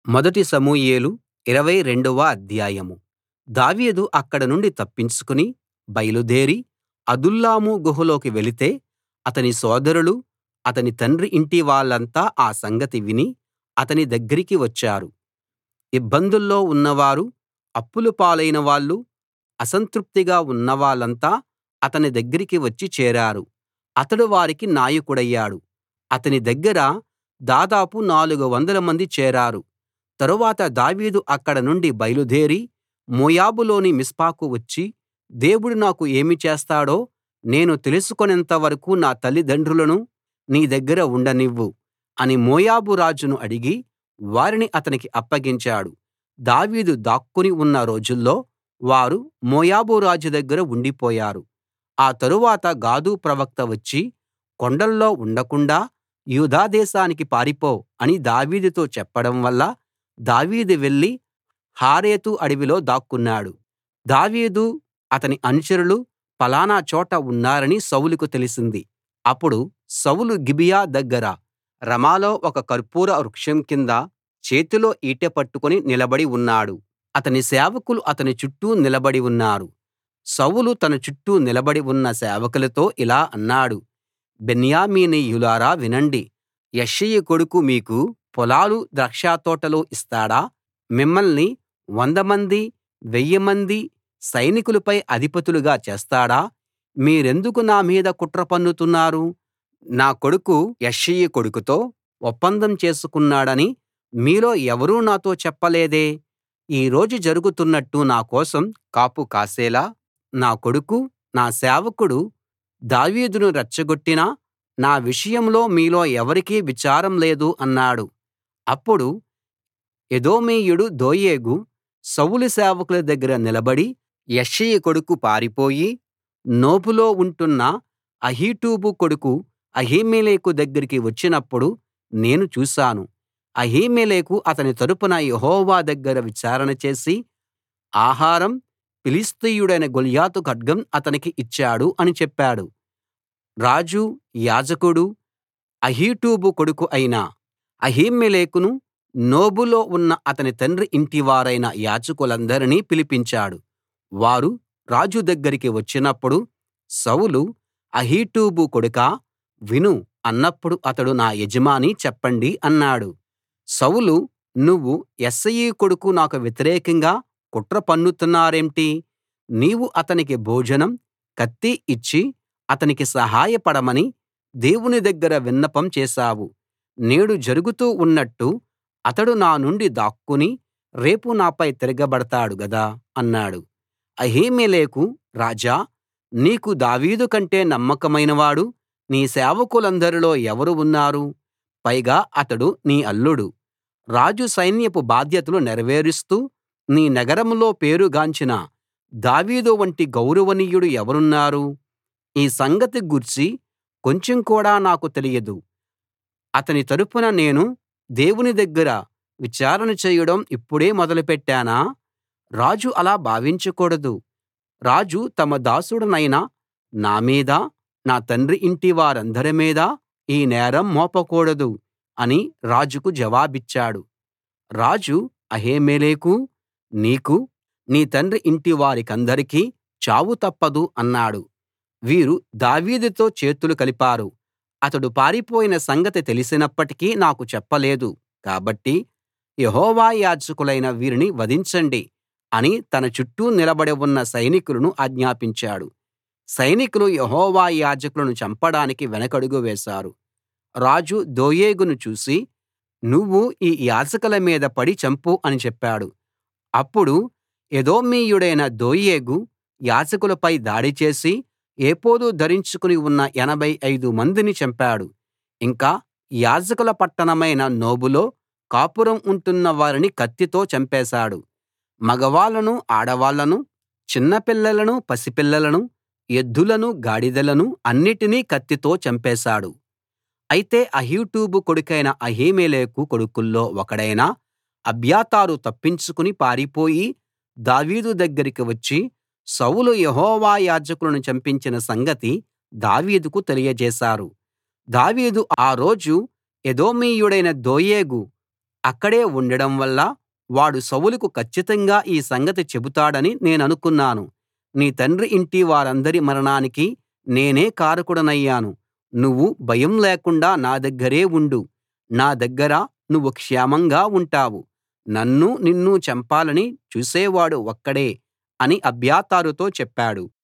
మొదటి సమూయేలు ఇరవై రెండవ అధ్యాయం దావీదు అక్కడ నుండి తప్పించుకుని బయలుదేరి అదుల్లాము గుహలోకి వెళితే అతని సోదరులూ అతని తండ్రి ఇంటివాళ్ళంతా ఆ సంగతి విని అతని దగ్గరికి వచ్చారు ఇబ్బందుల్లో ఉన్నవారు అప్పుల పాలైన వాళ్ళు అసంతృప్తిగా ఉన్నవాళ్ళంతా అతని దగ్గరికి వచ్చి చేరారు అతడు వారికి నాయకుడయ్యాడు అతని దగ్గర దాదాపు నాలుగు వందలమంది చేరారు తరువాత దావీదు అక్కడ నుండి బయలుదేరి మోయాబులోని మిస్పాకు వచ్చి దేవుడు నాకు ఏమి చేస్తాడో నేను తెలుసుకొనేంత వరకూ నా తల్లిదండ్రులను నీ దగ్గర ఉండనివ్వు అని మోయాబు రాజును అడిగి వారిని అతనికి అప్పగించాడు దావీదు దాక్కుని ఉన్న రోజుల్లో వారు మోయాబు రాజు దగ్గర ఉండిపోయారు ఆ తరువాత గాదు ప్రవక్త వచ్చి కొండల్లో ఉండకుండాా యూదా దేశానికి పారిపో అని దావీదుతో చెప్పడం వల్ల దావీదు వెళ్లి హారెతు అడవిలో దాక్కున్నాడు దావీదు అతని అనుచరులు ఫలానా చోట ఉన్నారని సౌలుకు తెలిసింది అప్పుడు సౌలు గిబియా దగ్గర రమాలో ఒక కర్పూర వృక్షం కింద చేతిలో ఈటె పట్టుకుని నిలబడి ఉన్నాడు అతని సేవకులు అతని చుట్టూ నిలబడి ఉన్నారు సౌలు తన చుట్టూ నిలబడి ఉన్న సేవకులతో ఇలా అన్నాడు బెన్యామీనీయులారా వినండి యెష్షయి కొడుకు మీకు పొలాలు ద్రాక్షతోటలు ఇస్తాడా మిమ్మల్ని వందమంది వెయ్యిమంది సైనికులపై అధిపతులుగా చేస్తాడా మీరెందుకు నా మీద కుట్ర పన్నుతున్నారు నా కొడుకు యెష్షయి కొడుకుతో ఒప్పందం చేసుకున్నాడని మీలో ఎవరూ నాతో చెప్పలేదే ఈ రోజు జరుగుతున్నట్టు నా కోసం కాపు కాసేలా నా కొడుకు నా సేవకుడు దావీదును రెచ్చగొట్టినా నా విషయంలో మీలో ఎవరికీ విచారం లేదు అన్నాడు అప్పుడు ఎదోమీయుడు దోయేగు సౌలు సేవకుల దగ్గర నిలబడి యెష్షయి కొడుకు పారిపోయి నోబులో ఉంటున్న అహీటూబు కొడుకు అహీమెలెకు దగ్గరికి వచ్చినప్పుడు నేను చూశాను అహీమెలెకు అతని తరపున యెహోవా దగ్గర విచారణ చేసి ఆహారం ఫిలిష్తీయుడైన గొల్యాతు ఖడ్గం అతనికి ఇచ్చాడు అని చెప్పాడు రాజు యాజకుడు అహీటూబు కొడుకు అయిన అహీమెలెకును నోబులో ఉన్న అతని తండ్రి ఇంటివారైన యాజకులందరినీ పిలిపించాడు వారు రాజు దగ్గరికి వచ్చినప్పుడు సౌలు అహీటూబు కొడుకా విను అన్నప్పుడు అతడు నా యజమానీ చెప్పండి అన్నాడు సౌలు నువ్వు యెష్షయి కొడుకు నాకు వ్యతిరేకంగా కుట్ర పన్నుతున్నారేంటి నీవు అతనికి భోజనం కత్తి ఇచ్చి అతనికి సహాయపడమని దేవుని దగ్గర విన్నపం చేశావు నేడు జరుగుతూ ఉన్నట్టు అతడు నా నుండి దాక్కుని రేపు నాపై తిరగబడతాడు గదా అన్నాడు అహీమెలెకు రాజా నీకు దావీదు కంటే నమ్మకమైనవాడు నీ సేవకులందరిలో ఎవరు ఉన్నారు పైగా అతడు నీ అల్లుడు రాజు సైన్యపు బాధ్యతలు నెరవేరుస్తూ నీ నగరంలో పేరుగాంచిన దావీదు వంటి గౌరవనీయుడు ఎవరున్నారు ఈ సంగతి గూర్చి కొంచెం కూడా నాకు తెలియదు అతని తరపున నేను దేవుని దగ్గర విచారణ చేయడం ఇప్పుడే మొదలుపెట్టానా రాజు అలా భావించకూడదు రాజు తమ దాసుడనైన నా మీదా నా తండ్రి ఇంటి వారందరి మీదా ఈ నేరం మోపకూడదు అని రాజుకు జవాబిచ్చాడు రాజు అహీమెలెకూ నీకూ నీ తండ్రి ఇంటివారికందరికీ చావు తప్పదు అన్నాడు వీరు దావీదుతో చేతులు కలిపారు అతడు పారిపోయిన సంగతి తెలిసినప్పటికీ నాకు చెప్పలేదు కాబట్టి యెహోవా యాజకులైన వీరిని వధించండి అని తన చుట్టూ నిలబడి ఉన్న సైనికులను ఆజ్ఞాపించాడు సైనికులు యెహోవా యాజకులను చంపడానికి వెనకడుగు వేశారు రాజు దోయేగును చూసి నువ్వు ఈ యాజకుల మీద పడి చంపు అని చెప్పాడు అప్పుడు ఎదోమీయుడైన దోయేగు యాజకులపై దాడి చేసి ఏఫోదు ధరించుకుని ఉన్న ఎనభై ఐదు మందిని చంపాడు ఇంకా యాజకుల పట్టణమైన నోబులో కాపురం ఉంటున్న వారిని కత్తితో చంపేశాడు మగవాళ్ళను ఆడవాళ్ళను చిన్నపిల్లలను పసిపిల్లలను ఎద్దులను గాడిదలను అన్నిటినీ కత్తితో చంపేశాడు అయితే అహీటూబు కొడుకైన అహీమెలెకు కొడుకుల్లో ఒకడైన అబ్యాతారు తప్పించుకుని పారిపోయి దావీదు దగ్గరికి వచ్చి సౌలు యెహోవా యాజకులను చంపించిన సంగతి దావీదుకు తెలియజేశారు దావీదు ఆ రోజు ఎదోమీయుడైన దోయేగు అక్కడే ఉండడం వల్ల వాడు సౌలుకు కచ్చితంగా ఈ సంగతి చెబుతాడని నేననుకున్నాను నీ తండ్రి ఇంటి వారందరి మరణానికి నేనే కారకుడనయ్యాను నువ్వు భయం లేకుండా నా దగ్గరే ఉండు నా దగ్గర నువ్వు క్షేమంగా ఉంటావు నన్నూ నిన్నూ చంపాలని చూసేవాడు ఒక్కడే అని అబ్యాతారుతో చెప్పాడు